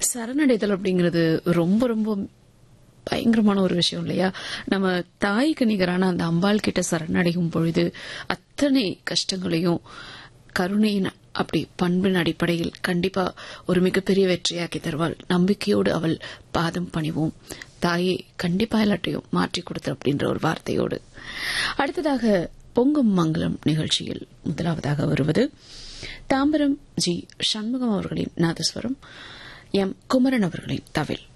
சரணடைதல் அப்படிங்கிறது ரொம்ப ரொம்ப பயங்கரமான ஒரு விஷயம் இல்லையா நம்ம தாய்க்கு நிகரான அந்த அம்பாள் கிட்ட சரணடையும் பொழுது அத்தனை கஷ்டங்களையும் கருணையின் அப்படி பண்பின் அடிப்படையில் கண்டிப்பா ஒரு மிகப்பெரிய வெற்றியாக்கி தருவாள் நம்பிக்கையோடு அவள் பாதம் பணிவோம் தாயே கண்டிப்பா எல்லாத்தையும் மாற்றி கொடுத்த அப்படின்ற ஒரு வார்த்தையோடு அடுத்ததாக பொங்கும் மங்களம் நிகழ்ச்சியில் முதலாவதாக வருவது தாம்பரம் ஜி சண்முகம் அவர்களின் நாதஸ்வரம் எம் குமரன் அவர்களின் தவில்